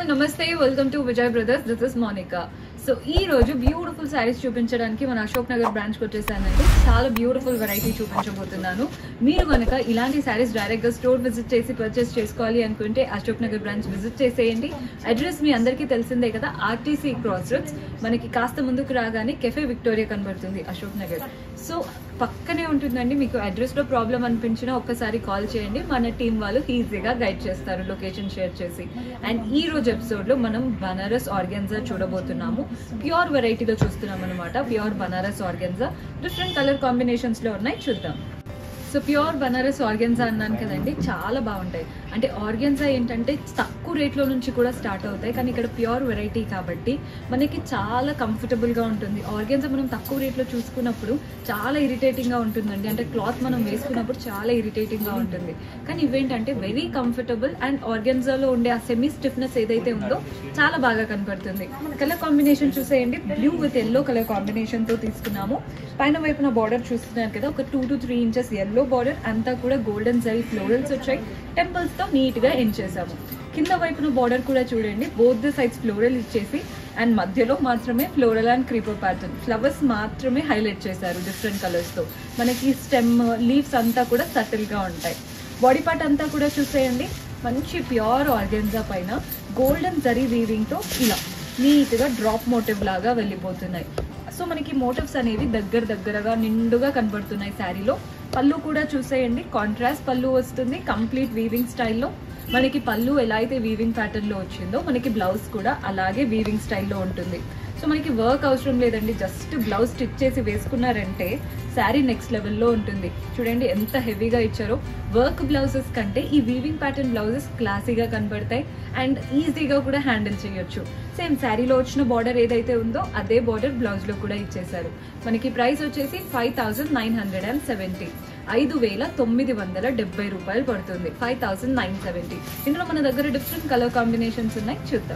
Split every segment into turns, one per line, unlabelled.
all నమస్తే welcome to Vijay brothers this is Monica so ఈ రోజు బ్యూటిఫుల్ శారీస్ చూపించడానికి మన అశోక్ నగర్ బ్రాంచ్ కి వచ్చేసానండి చాలా బ్యూటిఫుల్ వెరైటీ చూపించబోతున్నాను మీరు కనుక ఇలాంటి శారీస్ డైరెక్ట్ గా స్టోర్ విజిట్ చేసి పర్చేస్ చేసుకోవాలి అనుకుంటే అశోక్ నగర్ బ్రాంచ్ విజిట్ చేసేయండి అడ్రస్ మీ అందరికీ తెలిసిందే కదా ఆర్టీసీ క్రాస్ రోడ్స్ మనకి కాస్త ముందుకు రాగానే కెఫే విక్టోరియా కనబడుతుంది అశోక్ నగర్ సో పక్కనే ఉంటుందండి మీకు అడ్రస్ లో ప్రాబ్లం అనిపించినా ఒక్కసారి కాల్ చేయండి మన టీం వాళ్ళు ఈజీగా గైడ్ చేస్తారు లొకేషన్ షేర్ చేసి అండ్ ఈ రోజు ఎపిసోడ్ లో మనం బనారస్ ఆర్గెన్జా చూడబోతున్నాము ప్యూర్ వెరైటీలో చూస్తున్నాం అనమాట pure Banaras organza different colour combinations లో ఉన్నాయి చూద్దాం సో ప్యూర్ బనారస్ ఆర్గెన్జా అన్నాను కదండి చాలా బాగుంటాయి అంటే ఆర్గెన్జా ఏంటంటే తక్కువ రేట్లో నుంచి కూడా స్టార్ట్ అవుతాయి కానీ ఇక్కడ ప్యూర్ వెరైటీ కాబట్టి మనకి చాలా కంఫర్టబుల్గా ఉంటుంది ఆర్గెన్జా మనం తక్కువ రేట్లో చూసుకున్నప్పుడు చాలా ఇరిటేటింగ్గా ఉంటుందండి అంటే క్లాత్ మనం వేసుకున్నప్పుడు చాలా ఇరిటేటింగ్గా ఉంటుంది కానీ ఇవేంటంటే వెరీ కంఫర్టబుల్ అండ్ ఆర్గెన్జాలో ఉండే ఆ సెమీ స్టిఫ్నెస్ ఏదైతే ఉందో చాలా బాగా కనపడుతుంది కలర్ కాంబినేషన్ చూసేయండి బ్లూ విత్ ఎల్లో కలర్ కాంబినేషన్తో తీసుకున్నాము పైన వైపున బార్డర్ చూస్తున్నారు కదా ఒక two to three inches yellow border అంతా కూడా గోల్డెన్ జరీ ఫ్లోరల్స్ వచ్చాయి టెంపుల్స్ తో నీట్ గా ఎండ్ చేసాము కింద వైపున బార్డర్ కూడా చూడండి బోత్ ద సైడ్స్ ఫ్లోరల్ ఇచ్చేసి అండ్ మధ్యలో మాత్రమే floral and creeper pattern flowers మాత్రమే హైలైట్ చేశారు డిఫరెంట్ కలర్స్ తో మనకి స్టెమ్ లీవ్స్ అంతా కూడా సటిల్ గా ఉంటాయి బాడీ పార్ట్ అంతా కూడా చూసేయండి మంచి ప్యూర్ ఆర్గెన్జా పైన గోల్డెన్ జరీ వీవింగ్ తో ఇలా నీట్ గా డ్రాప్ మోటివ్ లాగా వెళ్ళిపోతున్నాయి సో మనకి మోటివ్స్ అనేవి దగ్గర దగ్గరగా నిండుగా కనబడుతున్నాయి శారీలో పళ్ళు కూడా చూసేయండి కాంట్రాస్ట్ పళ్ళు వస్తుంది కంప్లీట్ వీవింగ్ స్టైల్లో మనకి పళ్ళు ఎలా అయితే వీవింగ్ ప్యాటర్న్ లో వచ్చిందో మనకి బ్లౌజ్ కూడా అలాగే వీవింగ్ స్టైల్లో ఉంటుంది సో మనకి వర్క్ అవసరం లేదండి జస్ట్ బ్లౌజ్ స్టిచ్ చేసి వేసుకున్నారంటే శారీ నెక్స్ట్ లెవెల్లో ఉంటుంది చూడండి ఎంత హెవీగా ఇచ్చారో వర్క్ బ్లౌజెస్ కంటే ఈ వీవింగ్ ప్యాటర్న్ బ్లౌజెస్ క్లాసీగా కనబడతాయి అండ్ ఈజీగా కూడా హ్యాండిల్ చేయొచ్చు సేమ్ శారీలో వచ్చిన బార్డర్ ఏదైతే ఉందో అదే బార్డర్ బ్లౌజ్ లో కూడా ఇచ్చేసారు మనకి ప్రైస్ వచ్చేసి five thousand nine hundred and seventy ఐదు వేల తొమ్మిది వందల డెబ్బై రూపాయలు పడుతుంది ఫైవ్ థౌసండ్ నైన్ సెవెంటీ ఇందులో మన దగ్గర డిఫరెంట్ కలర్ కాంబినేషన్స్ ఉన్నాయి చూద్దాం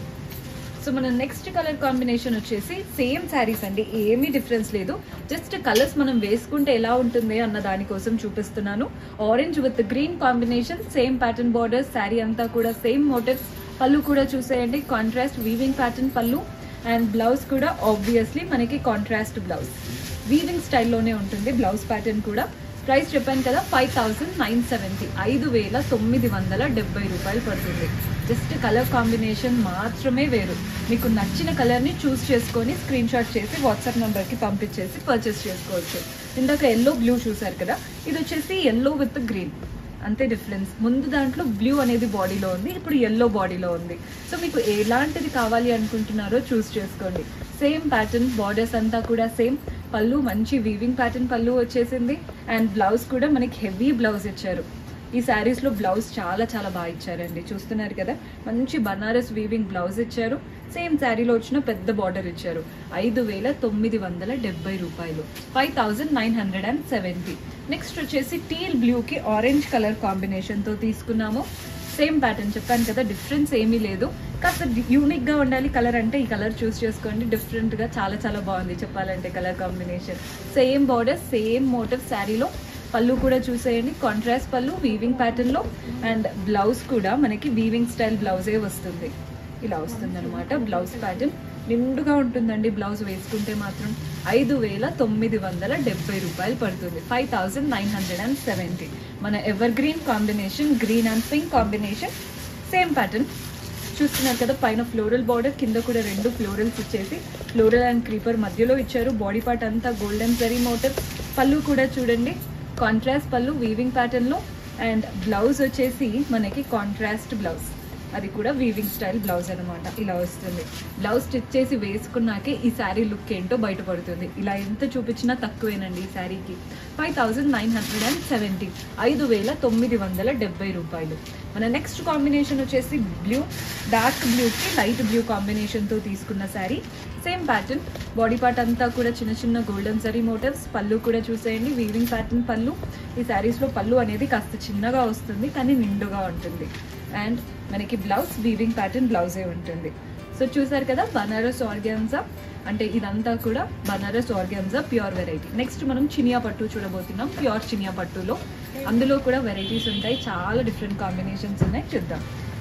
సో మన నెక్స్ట్ కలర్ కాంబినేషన్ వచ్చేసి సేమ్ శారీస్ అండి ఏమీ డిఫరెన్స్ లేదు జస్ట్ కలర్స్ మనం వేసుకుంటే ఎలా ఉంటుంది అన్న దానికోసం చూపిస్తున్నాను orange with green combination same pattern border sari అంతా కూడా సేమ్ మోటివ్స్ పళ్ళు కూడా చూసేయండి కాంట్రాస్ట్ వీవింగ్ ప్యాటర్న్ పళ్ళు అండ్ బ్లౌజ్ కూడా ఆబ్వియస్లీ మనకి కాంట్రాస్ట్ బ్లౌజ్ వీవింగ్ స్టైల్లోనే ఉంటుంది బ్లౌజ్ ప్యాటర్న్ కూడా ప్రైస్ చెప్పాను కదా ఫైవ్ థౌసండ్ నైన్ సెవెంటీ ఐదు వేల తొమ్మిది వందల డెబ్బై రూపాయలు పడుతుంది జస్ట్ కలర్ కాంబినేషన్ మాత్రమే వేరు మీకు నచ్చిన కలర్ని చూస్ చేసుకొని స్క్రీన్ షాట్ చేసి వాట్సాప్ నెంబర్కి పంపించేసి పర్చేస్ చేసుకోవచ్చు ఇందాక ఎల్లో బ్లూ చూసారు కదా ఇది వచ్చేసి ఎల్లో విత్ గ్రీన్ అంతే డిఫరెన్స్ ముందు దాంట్లో బ్లూ అనేది బాడీలో ఉంది ఇప్పుడు ఎల్లో బాడీలో ఉంది సో మీకు ఎలాంటిది కావాలి అనుకుంటున్నారో చూస్ చేసుకోండి సేమ్ ప్యాటర్న్ బార్డర్స్ అంతా కూడా సేమ్ పళ్ళు మంచి వీవింగ్ ప్యాటర్న్ పళ్ళు వచ్చేసింది అండ్ బ్లౌజ్ కూడా మనకి హెవీ బ్లౌజ్ ఇచ్చారు ఈ శారీస్లో బ్లౌజ్ చాలా చాలా బాగా ఇచ్చారండి చూస్తున్నారు కదా మంచి బనారస్ వీవింగ్ బ్లౌజ్ ఇచ్చారు సేమ్ శారీలో వచ్చిన పెద్ద బార్డర్ ఇచ్చారు ఐదు వేల తొమ్మిది వందల డెబ్బై రూపాయలు five thousand nine hundred and seventy next వచ్చేసి టీల్ బ్లూకి ఆరెంజ్ కలర్ కాంబినేషన్తో తీసుకున్నాము సేమ్ ప్యాటర్న్ చెప్పాను కదా డిఫరెన్స్ ఏమీ లేదు కాస్త యూనిక్గా ఉండాలి కలర్ అంటే ఈ కలర్ చూస్ చేసుకోండి డిఫరెంట్గా చాలా చాలా బాగుంది చెప్పాలంటే colour combination same border same motif శారీలో పళ్ళు కూడా చూసేయండి కాంట్రాస్ట్ పళ్ళు వీవింగ్ ప్యాటర్న్లో అండ్ బ్లౌజ్ కూడా మనకి వీవింగ్ స్టైల్ బ్లౌజే వస్తుంది ఇలా వస్తుంది అనమాట బ్లౌజ్ ప్యాటర్న్ నిండుగా ఉంటుందండి బ్లౌజ్ వేసుకుంటే మాత్రం ఐదు వేల తొమ్మిది వందల డెబ్బై రూపాయలు పడుతుంది five thousand nine hundred and seventy మన evergreen combination green and pink combination same pattern చూస్తున్నారు కదా పైన ఫ్లోరల్ బార్డర్ కింద కూడా రెండు ఫ్లోరల్స్ ఇచ్చేసి ఫ్లోరల్ అండ్ క్రీపర్ మధ్యలో ఇచ్చారు బాడీ పార్ట్ అంతా గోల్డెన్ జరీ మోటివ్ పళ్ళు కూడా చూడండి కాంట్రాస్ట్ పళ్ళు వీవింగ్ ప్యాటర్న్లో అండ్ బ్లౌజ్ వచ్చేసి మనకి కాంట్రాస్ట్ బ్లౌజ్ అది కూడా వీవింగ్ స్టైల్ బ్లౌజ్ అనమాట ఇలా వస్తుంది బ్లౌజ్ స్టిచ్ చేసి వేసుకున్నాకే ఈ శారీ లుక్ ఏంటో బయటపడుతుంది ఇలా ఎంత చూపించినా తక్కువేనండి ఈ శారీకి five thousand nine hundred and seventy ఐదు వేల తొమ్మిది వందల డెబ్బై రూపాయలు మన నెక్స్ట్ కాంబినేషన్ వచ్చేసి బ్లూ డార్క్ బ్లూకి లైట్ బ్లూ కాంబినేషన్తో తీసుకున్న sari same pattern body part అంతా కూడా చిన్న చిన్న గోల్డెన్ సరీ మోటివ్స్ పళ్ళు కూడా చూసేయండి వీవింగ్ ప్యాటర్న్ పళ్ళు ఈ శారీస్లో పళ్ళు అనేది కాస్త చిన్నగా వస్తుంది కానీ నిండుగా ఉంటుంది అండ్ మనకి బ్లౌజ్ వీవింగ్ ప్యాటర్న్ బ్లౌజే ఉంటుంది సో చూసారు కదా బనారస్ ఆర్గాన్జా అంటే ఇదంతా కూడా Banaras organza pure variety next మనం చినియా పట్టు చూడబోతున్నాం ప్యూర్ చినియా పట్టులో అందులో కూడా వెరైటీస్ ఉంటాయి చాలా డిఫరెంట్ కాంబినేషన్స్ ఉన్నాయి చూద్దాం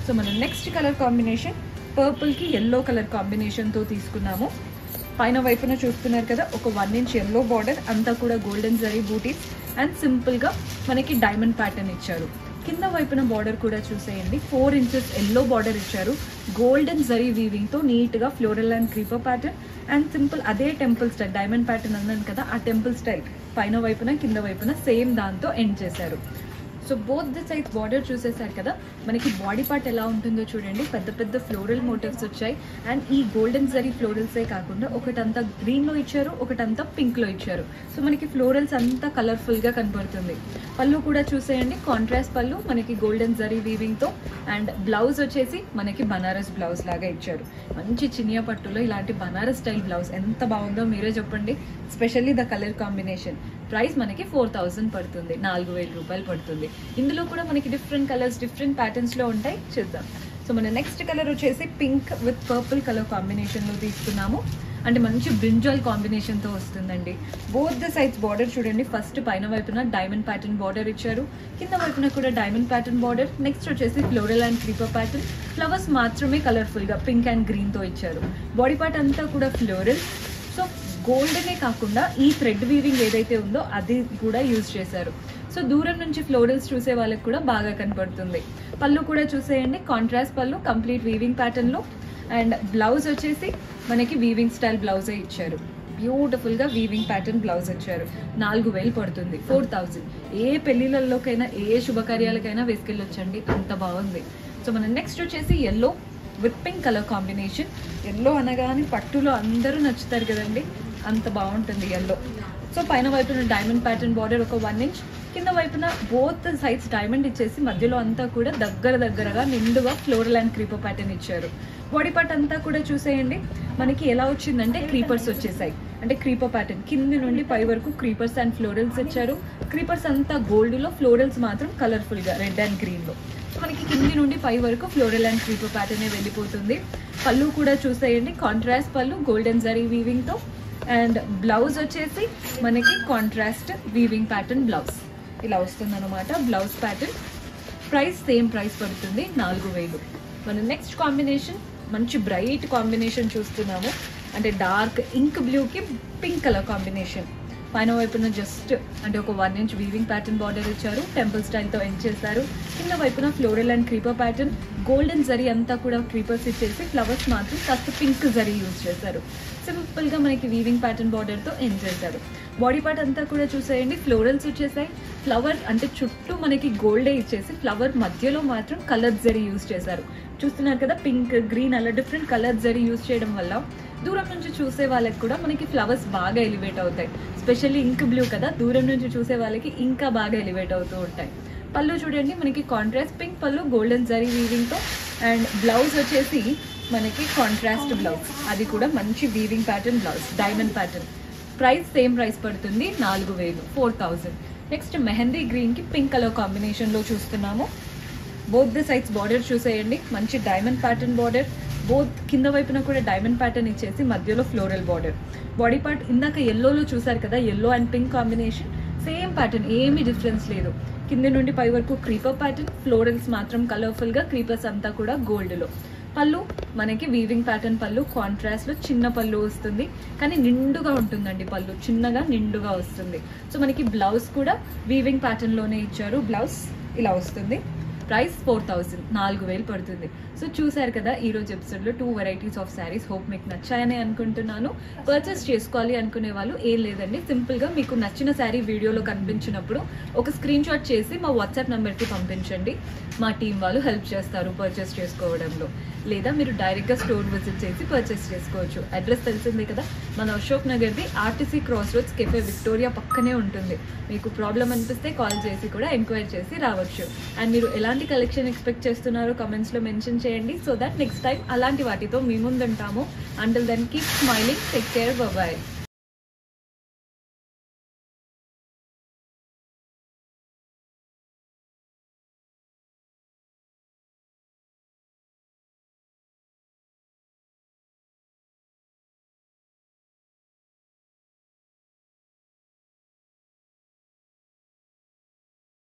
సో మనం నెక్స్ట్ కలర్ కాంబినేషన్ పర్పుల్కి ఎల్లో కలర్ కాంబినేషన్తో తీసుకున్నాము పైన వైపున చూస్తున్నారు కదా ఒక వన్ ఇంచ్ ఎల్లో బార్డర్ అంతా కూడా గోల్డెన్ జరీ బూటీస్ అండ్ సింపుల్గా మనకి డైమండ్ ప్యాటర్న్ ఇచ్చారు కింద వైపున బార్డర్ కూడా చూసేయండి ఫోర్ ఇంచెస్ ఎల్లో బార్డర్ ఇచ్చారు గోల్డెన్ జరీ వీవింగ్తో నీట్గా floral and creeper pattern and simple అదే టెంపుల్ స్టైల్ డైమండ్ ప్యాటర్న్ అన్నాను కదా ఆ టెంపుల్ స్టైల్ పైన వైపున కింద వైపున సేమ్ దాంతో ఎండ్ చేశారు సో బోత్ ది సైజ్ బార్డర్ చూసేసారు కదా మనకి బాడీ పార్ట్ ఎలా ఉంటుందో చూడండి పెద్ద పెద్ద ఫ్లోరల్ మోటివ్స్ వచ్చాయి అండ్ ఈ గోల్డెన్ జరీ ఫ్లోరల్సే కాకుండా ఒకటంతా గ్రీన్లో ఇచ్చారు ఒకటంతా పింక్లో ఇచ్చారు సో మనకి ఫ్లోరల్స్ అంతా కలర్ఫుల్గా కనపడుతుంది పళ్ళు కూడా చూసేయండి కాంట్రాస్ట్ పళ్ళు మనకి గోల్డెన్ జరీ వీవింగ్తో అండ్ బ్లౌజ్ వచ్చేసి మనకి బనారస్ బ్లౌజ్ లాగా ఇచ్చారు మంచి చినియా పట్టులో ఇలాంటి బనారస్ స్టైల్ బ్లౌజ్ ఎంత బాగుందో మీరే చెప్పండి specially the colour combination price మనకి ఫోర్ థౌజండ్ పడుతుంది నాలుగు వేల రూపాయలు పడుతుంది ఇందులో కూడా మనకి డిఫరెంట్ కలర్స్ డిఫరెంట్ ప్యాటర్న్స్లో ఉంటాయి చూద్దాం సో మన నెక్స్ట్ కలర్ వచ్చేసి పింక్ విత్ పర్పుల్ కలర్ కాంబినేషన్లో తీసుకున్నాము అంటే మంచి బ్రింజాల్ కాంబినేషన్తో వస్తుందండి బోత్ ద సైడ్స్ బార్డర్ చూడండి ఫస్ట్ పైన వైపున డైమండ్ ప్యాటర్న్ బార్డర్ ఇచ్చారు కింద వైపున కూడా డైమండ్ ప్యాటర్న్ బార్డర్ నెక్స్ట్ వచ్చేసి floral and creeper pattern flowers మాత్రమే కలర్ఫుల్గా పింక్ అండ్ గ్రీన్తో ఇచ్చారు బాడీ పార్ట్ అంతా కూడా ఫ్లోరల్ సో గోల్డెనే కాకుండా ఈ థ్రెడ్ వీవింగ్ ఏదైతే ఉందో అది కూడా యూజ్ చేశారు సో దూరం నుంచి ఫ్లోరల్స్ చూసే వాళ్ళకి కూడా బాగా కనపడుతుంది పళ్ళు కూడా చూసేయండి కాంట్రాస్ట్ పళ్ళు కంప్లీట్ వీవింగ్ ప్యాటర్న్లో అండ్ బ్లౌజ్ వచ్చేసి మనకి వీవింగ్ స్టైల్ బ్లౌజే ఇచ్చారు బ్యూటిఫుల్గా వీవింగ్ ప్యాటర్న్ బ్లౌజ్ ఇచ్చారు నాలుగు వేలు పడుతుంది ఫోర్ థౌజండ్ ఏ పెళ్లిళ్ళలోకైనా ఏ శుభకార్యాలకైనా వేసుకెళ్ళొచ్చండి అంత బాగుంది సో మనం నెక్స్ట్ వచ్చేసి yellow with pink colour combination yellow అనగానే పట్టులో అందరూ నచ్చుతారు కదండి అంత బాగుంటుంది ఎల్లో సో పైన వైపున డైమండ్ ప్యాటర్న్ బార్డర్ ఒక వన్ ఇంచ్ కింద వైపున బోత్ సైడ్స్ డైమండ్ ఇచ్చేసి మధ్యలో అంతా కూడా దగ్గర దగ్గరగా నిండుగా ఫ్లోరల్ అండ్ క్రీపర్ ప్యాటర్న్ ఇచ్చారు బాడీ పార్ట్ అంతా కూడా చూసేయండి మనకి ఎలా వచ్చిందంటే క్రీపర్స్ వచ్చేసాయి అంటే క్రీపర్ ప్యాటర్న్ కింది నుండి పై వరకు క్రీపర్స్ అండ్ ఫ్లోరల్స్ ఇచ్చారు క్రీపర్స్ అంతా గోల్డ్లో ఫ్లోరల్స్ మాత్రం కలర్ఫుల్గా రెడ్ అండ్ గ్రీన్లో మనకి కింది నుండి పై వరకు ఫ్లోరల్ అండ్ క్రీపర్ ప్యాటర్నే వెళ్ళిపోతుంది పళ్ళు కూడా చూసేయండి కాంట్రాస్ట్ పళ్ళు గోల్డెన్ జరీ వీవింగ్తో అండ్ బ్లౌజ్ వచ్చేసి మనకి కాంట్రాస్ట్ వీవింగ్ ప్యాటర్న్ బ్లౌజ్ ఇలా వస్తుంది అనమాట blouse pattern price same price పడుతుంది నాలుగు వేలు మన నెక్స్ట్ కాంబినేషన్ మంచి బ్రైట్ కాంబినేషన్ చూస్తున్నాము అంటే డార్క్ ఇంక్ బ్లూకి పింక్ కలర్ కాంబినేషన్ పైన వైపున జస్ట్ అంటే ఒక one inch weaving pattern border ఇచ్చారు టెంపుల్ స్టైల్తో ఎండ్ చేశారు కింద వైపున floral and creeper pattern golden zari అంతా కూడా క్రీపర్స్ ఇచ్చేసి ఫ్లవర్స్ మాత్రం కాస్త పింక్ జరీ యూజ్ చేశారు సింపుల్గా మనకి వీవింగ్ ప్యాటర్న్ బార్డర్తో ఎండ్ చేశారు బాడీ పార్ట్ అంతా కూడా చూసేయండి ఫ్లోరల్స్ వచ్చేసాయి ఫ్లవర్ అంటే చుట్టూ మనకి గోల్డే ఇచ్చేసి ఫ్లవర్ మధ్యలో మాత్రం కలర్ జరీ యూజ్ చేశారు చూస్తున్నారు కదా పింక్ గ్రీన్ అలా డిఫరెంట్ కలర్ జరీ యూజ్ చేయడం వల్ల దూరం నుంచి చూసే వాళ్ళకి కూడా మనకి ఫ్లవర్స్ బాగా ఎలివేట్ అవుతాయి స్పెషల్లీ ఇంక్ బ్లూ కదా దూరం నుంచి చూసే వాళ్ళకి ఇంకా బాగా ఎలివేట్ అవుతూ ఉంటాయి పళ్ళు చూడండి మనకి కాంట్రాస్ట్ పింక్ పళ్ళు గోల్డెన్ జరీ వీవింగ్తో అండ్ బ్లౌజ్ వచ్చేసి మనకి కాంట్రాస్ట్ బ్లౌజ్ అది కూడా మంచి weaving pattern blouse diamond pattern price same price పడుతుంది నాలుగు వేలు ఫోర్ థౌజండ్ నెక్స్ట్ మెహందీ గ్రీన్కి పింక్ కలర్ కాంబినేషన్లో చూస్తున్నాము బోత్ ది సైడ్స్ బార్డర్ చూసేయండి మంచి డైమండ్ ప్యాటర్న్ బార్డర్ బోత్ కింద వైపున కూడా డైమండ్ ప్యాటర్న్ ఇచ్చేసి మధ్యలో ఫ్లోరల్ బార్డర్ బాడీ పార్ట్ ఇందాక ఎల్లోలో చూసారు కదా yellow and pink combination same pattern ఏమీ డిఫరెన్స్ లేదు కింద నుండి పై వరకు క్రీపర్ ప్యాటర్న్ ఫ్లోరల్స్ మాత్రం కలర్ఫుల్గా క్రీపర్స్ అంతా కూడా గోల్డ్లో పళ్ళు మనకి వీవింగ్ ప్యాటర్న్ పళ్ళు కాంట్రాస్ట్లో చిన్న పళ్ళు వస్తుంది కానీ నిండుగా ఉంటుందండి పళ్ళు చిన్నగా నిండుగా వస్తుంది సో మనకి బ్లౌజ్ కూడా వీవింగ్ ప్యాటర్న్లోనే ఇచ్చారు బ్లౌజ్ ఇలా వస్తుంది ప్రైస్ ఫోర్ థౌసండ్ నాలుగు వేలు పడుతుంది సో చూసారు కదా ఈ రోజు ఎపిసోడ్లో two varieties of saris hope మీకు నచ్చాయని అనుకుంటున్నాను పర్చేస్ చేసుకోవాలి అనుకునే వాళ్ళు ఏం లేదండి సింపుల్గా మీకు నచ్చిన శారీ వీడియోలో కనిపించినప్పుడు ఒక స్క్రీన్ షాట్ చేసి మా వాట్సాప్ నెంబర్కి పంపించండి మా టీం వాళ్ళు హెల్ప్ చేస్తారు పర్చేస్ చేసుకోవడంలో లేదా మీరు డైరెక్ట్గా స్టోర్ విజిట్ చేసి పర్చేస్ చేసుకోవచ్చు అడ్రస్ తెలిసిందే కదా మన అశోక్ నగర్ది RTC cross roads cafe Victoria పక్కనే ఉంటుంది మీకు ప్రాబ్లం అనిపిస్తే కాల్ చేసి కూడా ఎంక్వైరీ చేసి రావచ్చు అండ్ మీరు ఎలాంటి కలెక్షన్ ఎక్స్పెక్ట్ చేస్తున్నారో కమెంట్స్లో మెన్షన్ చేయండి సో దట్ నెక్స్ట్ టైం అలాంటి వాటితో మీ ముందుంటాము until then keep smiling take care bye